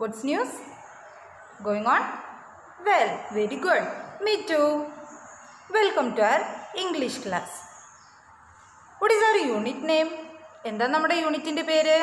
What's news? Going on? Well, very good. Me too. Welcome to our English class. What is our unit name? എന്താ നമ്മുടെ യൂണിറ്റിൻ്റെ പേര്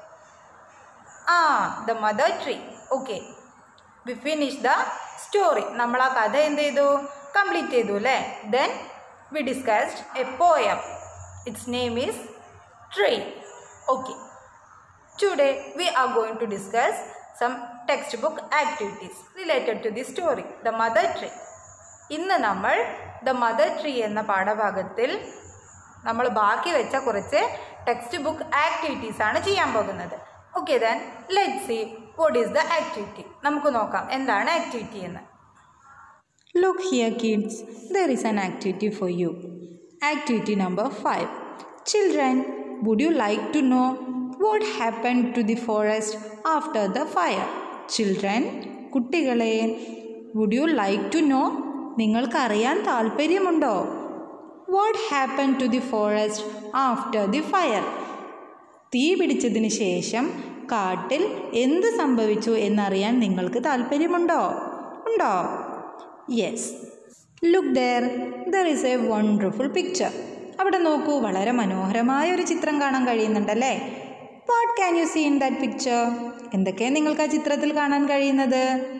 ആ the mother tree okay we finish the story നമ്മൾ ആ കഥ എന്ത് ചെയ്തു കംപ്ലീറ്റ് ചെയ്തു അല്ലേ then we discussed a poem it's name is tree okay today we are going to discuss some textbook activities related to the story the mother tree ഇന്ന് നമ്മൾ the mother tree എന്ന പാഠഭാഗത്തിൽ നമ്മൾ ബാക്കി വെച്ച കുറച്ച് ടെക്സ്റ്റ് ബുക്ക് ആക്ടിവിറ്റീസ് ആണ് ചെയ്യാൻ പോകുന്നത് okay then let see what is the activity നമുക്ക് നോക്കാം എന്താണ് ആക്ടിവിറ്റി എന്ന് Look here, kids, there is an activity for you. Activity number 5. Children, would you like to know what happened to the forest after the fire? Children, കുട്ടികളെ would you like to know നിങ്ങൾക്കറിയാൻ താല്പര്യമുണ്ടോ what happen to the forest after the fire തീ പിടിച്ചതിന് ശേഷം കാട്ടിൽ എന്ത് സംഭവിച്ചു എന്നറിയാൻ നിങ്ങൾക്ക് താല്പര്യമുണ്ടോ ഉണ്ടോ yes look there there is a wonderful picture അവിടെ നോക്കൂ വളരെ മനോഹരമായ ഒരു ചിത്രം കാണാൻ കഴിയുന്നുണ്ടല്ലേ what can you see in that picture എന്തൊക്കെയാണ് നിങ്ങൾക്ക് ആ ചിത്രത്തിൽ കാണാൻ കഴിയുന്നത്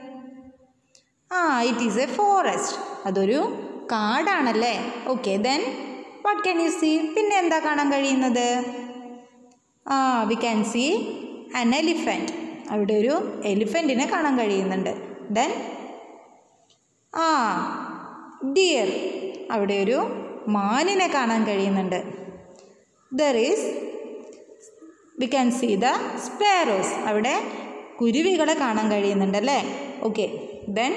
ആ ഇറ്റ് ഈസ് എ ഫോറസ്റ്റ് അതൊരു കാടാണല്ലേ okay then what can you see പിന്നെ എന്താ കാണാൻ കഴിയുന്നത് ആ we can see an elephant അവിടെ ഒരു എലിഫൻറ്റിനെ കാണാൻ കഴിയുന്നുണ്ട് ദെൻ ആ ഡിയർ അവിടെ ഒരു മാനിനെ കാണാൻ കഴിയുന്നുണ്ട് there is we can see the sparrows അവിടെ കുരുവികളെ കാണാൻ കഴിയുന്നുണ്ട് അല്ലേ okay then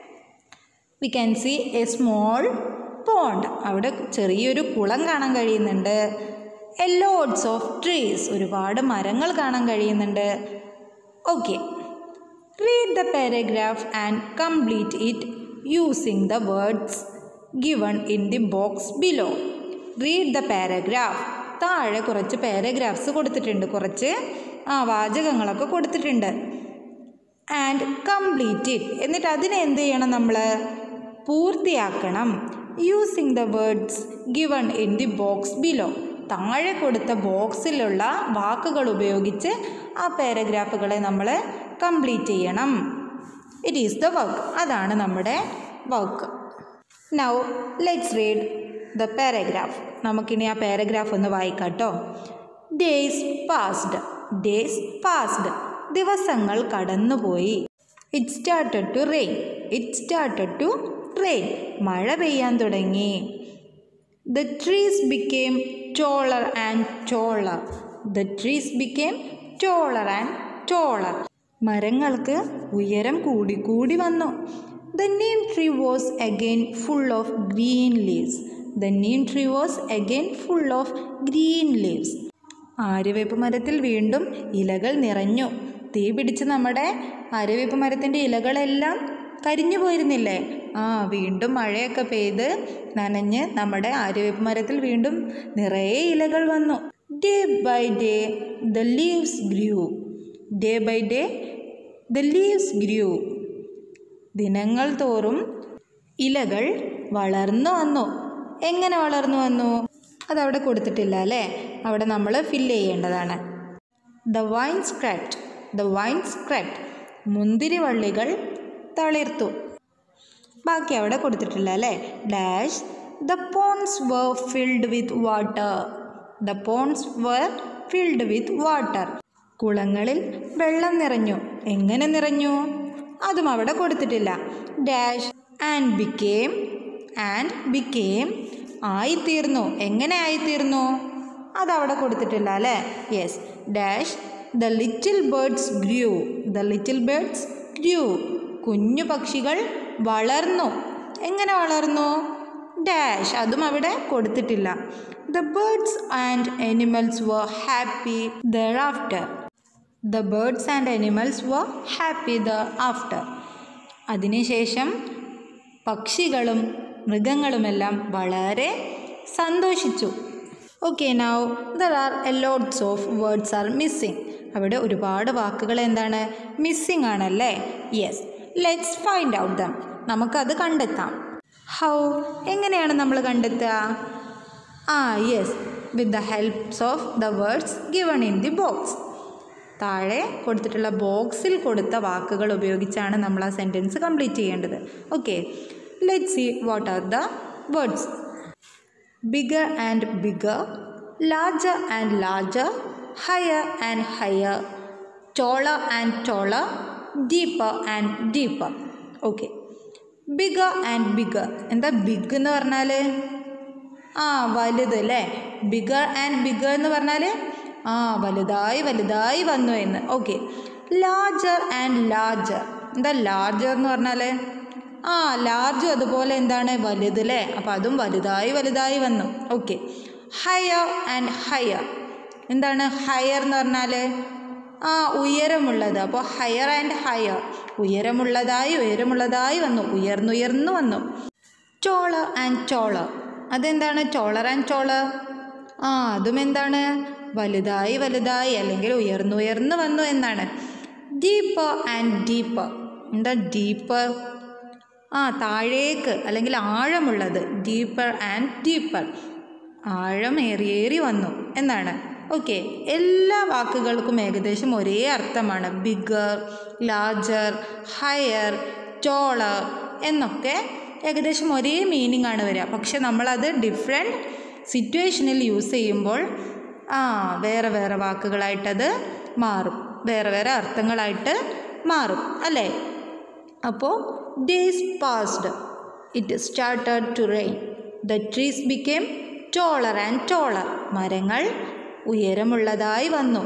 we can see a small pond അവിടെ ചെറിയൊരു കുളം കാണാൻ കഴിയുന്നുണ്ട് എ ലോഡ്സ് ഓഫ് ട്രീസ് ഒരുപാട് മരങ്ങൾ കാണാൻ കഴിയുന്നുണ്ട് okay read the paragraph and complete it using the words given in the box below read the paragraph താഴെ കുറച്ച് പാരഗ്രാഫ്സ് കൊടുത്തിട്ടുണ്ട് കുറച്ച് ആ വാചകങ്ങളൊക്കെ കൊടുത്തിട്ടുണ്ട് ആൻഡ് കംപ്ലീറ്റ് ഇറ്റ് എന്നിട്ട് അതിനെ എന്ത് ചെയ്യണം നമ്മൾ പൂർത്തിയാക്കണം using the words given in the box below താഴെ കൊടുത്ത ബോക്സിലുള്ള വാക്കുകൾ ഉപയോഗിച്ച് ആ പാരഗ്രാഫുകളെ നമ്മൾ കംപ്ലീറ്റ് ചെയ്യണം ഇറ്റ് ഈസ് ദ വർക്ക് അതാണ് നമ്മുടെ work now let's read the paragraph നമുക്കിനി ആ പാരഗ്രാഫ് ഒന്ന് വായിക്കാം കേട്ടോ ഡേയ്സ് പാസ്ഡ് ഡേയ്സ് പാസ്ഡ് ദിവസങ്ങൾ കടന്നുപോയി it started to rain it started to rain മഴ പെയ്യാൻ തുടങ്ങി the trees became taller and taller the trees became taller and taller മരങ്ങൾക്ക് ഉയരം കൂടി കൂടി വന്നു the neem tree was again full of green leaves the neem tree was again full of green leaves ആര്യവേപ്പ് മരത്തിൽ വീണ്ടും ഇലകൾ നിറഞ്ഞു തീ പിടിച്ച് നമ്മുടെ ആര്യവേപ്പ് മരത്തിൻ്റെ ഇലകളെല്ലാം കരിഞ്ഞു പോയിരുന്നില്ലേ ആ വീണ്ടും മഴയൊക്കെ പെയ്ത് നനഞ്ഞ് നമ്മുടെ ആര്യവേപ്പ് മരത്തിൽ വീണ്ടും നിറയെ ഇലകൾ വന്നു day by day the leaves grew day by day the leaves grew ദിനങ്ങൾ തോറും ഇലകൾ വളർന്നു വന്നു എങ്ങനെ വളർന്നു വന്നു അതവിടെ കൊടുത്തിട്ടില്ല അല്ലേ അവിടെ നമ്മൾ ഫില്ല് ചെയ്യേണ്ടതാണ് the vine sprouted the vine sprouted മുന്തിരിവള്ളികൾ തളിർത്തു ബാക്കി അവിടെ കൊടുത്തിട്ടില്ല അല്ലേ dash the ponds were filled with water the ponds were filled with water കുളങ്ങളിൽ വെള്ളം നിറഞ്ഞു എങ്ങനെ നിറഞ്ഞു അതും അവിടെ കൊടുത്തിട്ടില്ല dash and became and became ആയിത്തീർന്നു എങ്ങനെ ആയിത്തീർന്നു അതവിടെ കൊടുത്തിട്ടില്ല അല്ലേ yes dash the little birds grew the little birds grew കുഞ്ഞു പക്ഷികൾ വളർന്നു എങ്ങനെ വളർന്നു ഡാഷ് അതും അവിടെ കൊടുത്തിട്ടില്ല the birds and animals were happy thereafter the birds and animals were happy the after അതിനുശേഷം പക്ഷികളും മൃഗങ്ങളുമെല്ലാം വളരെ സന്തോഷിച്ചു okay now there are a lots of words are missing അവിടെ ഒരുപാട് വാക്കുകൾ എന്താണ് മിസ്സിംഗ് ആണല്ലേ yes let's find out them നമുക്കത് കണ്ടെത്താം ഹൗ എങ്ങനെയാണ് നമ്മൾ കണ്ടെത്തുക ആ yes with the helps of the words given in the box താഴെ കൊടുത്തിട്ടുള്ള ബോക്സിൽ കൊടുത്ത വാക്കുകൾ ഉപയോഗിച്ചാണ് നമ്മൾ ആ സെൻറ്റൻസ് കംപ്ലീറ്റ് ചെയ്യേണ്ടത് okay let see what are the words bigger and bigger, larger and larger, higher and higher, taller and taller, deeper and deeper. Okay bigger and bigger എന്താ ബിഗ് എന്ന് പറഞ്ഞാൽ ആ വലുത് അല്ലേ ബിഗർ ആൻഡ് ബിഗർ എന്ന് പറഞ്ഞാൽ ആ വലുതായി വലുതായി വന്നു എന്ന് ഓക്കെ ലാർജർ ആൻഡ് ലാർജർ എന്താ ലാർജർ എന്ന് പറഞ്ഞാൽ ആ ലാർജും അതുപോലെ എന്താണ് വലുത് അല്ലേ അപ്പോൾ അതും വലുതായി വലുതായി വന്നു ഓക്കെ ഹയർ ആൻഡ് ഹയർ എന്താണ് ഹയർ എന്ന് പറഞ്ഞാൽ ആ ഉയരമുള്ളത് അപ്പോൾ ഹയർ ആൻഡ് ഹയർ ഉയരമുള്ളതായി ഉയരമുള്ളതായി വന്നു ഉയർന്നുയർന്നു വന്നു ചോളർ ആൻഡ് ചോളർ അതെന്താണ് ചോളർ ആൻഡ് ചോളർ ആ അതും എന്താണ് വലുതായി വലുതായി അല്ലെങ്കിൽ ഉയർന്നുയർന്നു വന്നു എന്നാണ് ഡീപ്പർ ആൻഡ് ഡീപ്പർ എന്താ ഡീപ്പർ ആ താഴേക്ക് അല്ലെങ്കിൽ ആഴമുള്ളത് ഡീപ്പർ ആൻഡ് ഡീപ്പർ ആഴം ഏറിയേറി വന്നു എന്നാണ് ഓക്കെ എല്ലാ വാക്കുകൾക്കും ഏകദേശം ഒരേ അർത്ഥമാണ് ബിഗർ ലാർജർ ഹയർ ടോളർ എന്നൊക്കെ ഏകദേശം ഒരേ മീനിങ് ആണ് വരിക പക്ഷെ നമ്മളത് ഡിഫറെൻറ്റ് സിറ്റുവേഷനിൽ യൂസ് ചെയ്യുമ്പോൾ ആ വേറെ വേറെ വാക്കുകളായിട്ടത് മാറും വേറെ വേറെ അർത്ഥങ്ങളായിട്ട് മാറും അല്ലേ അപ്പോൾ days passed it started to rain the trees became taller and taller മരങ്ങൾ ഉയരമുള്ളതായി വന്നു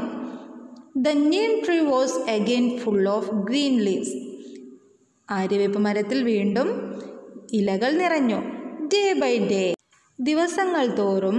the neem tree was again full of green leaves ആര്യവേപ്പ് മരത്തിൽ വീണ്ടും ഇലകൾ നിറഞ്ഞു ഡേ ബൈ ഡേ ദിവസങ്ങൾ തോറും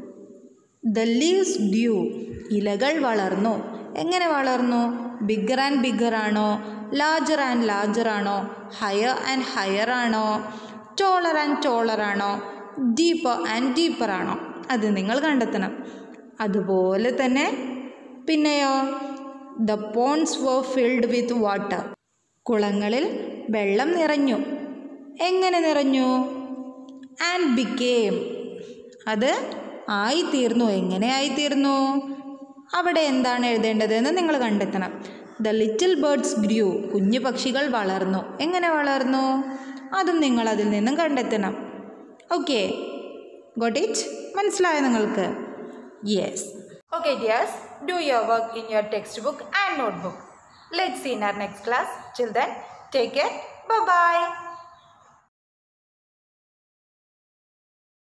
ദ ലീവ്സ് ഡ്യൂ ഇലകൾ വളർന്നു എങ്ങനെ വളർന്നു ബിഗർ ആൻഡ് ബിഗർ ആണോ ലാർജർ ആൻഡ് ലാർജർ ആണോ ഹയർ ആൻഡ് ഹയർ ആണോ ടോളർ ആൻഡ് ടോളർ ആണോ ഡീപ്പർ ആൻഡ് ഡീപ്പർ ആണോ അത് നിങ്ങൾ കണ്ടെത്തണം അതുപോലെ തന്നെ പിന്നെയോ the ponds were filled with water കുളങ്ങളിൽ വെള്ളം നിറഞ്ഞു എങ്ങനെ നിറഞ്ഞു ആൻഡ് ബിക്കേം അത് ആയിത്തീർന്നു എങ്ങനെ ആയിത്തീർന്നു അവിടെ എന്താണ് എഴുതേണ്ടതെന്ന് നിങ്ങൾ കണ്ടെത്തണം ദ ലിറ്റിൽ ബേർഡ്സ് ഗ്രൂ കുഞ്ഞു പക്ഷികൾ വളർന്നു എങ്ങനെ വളർന്നു അതും നിങ്ങൾ അതിൽ നിന്നും കണ്ടെത്തണം ഓക്കെ ഗോട്ട് ഇറ്റ് മനസ്സിലായോ നിങ്ങൾക്ക് yes Okay, dears, do your work in your textbook and notebook. Let's see in our next class. Till then, take care. Bye bye.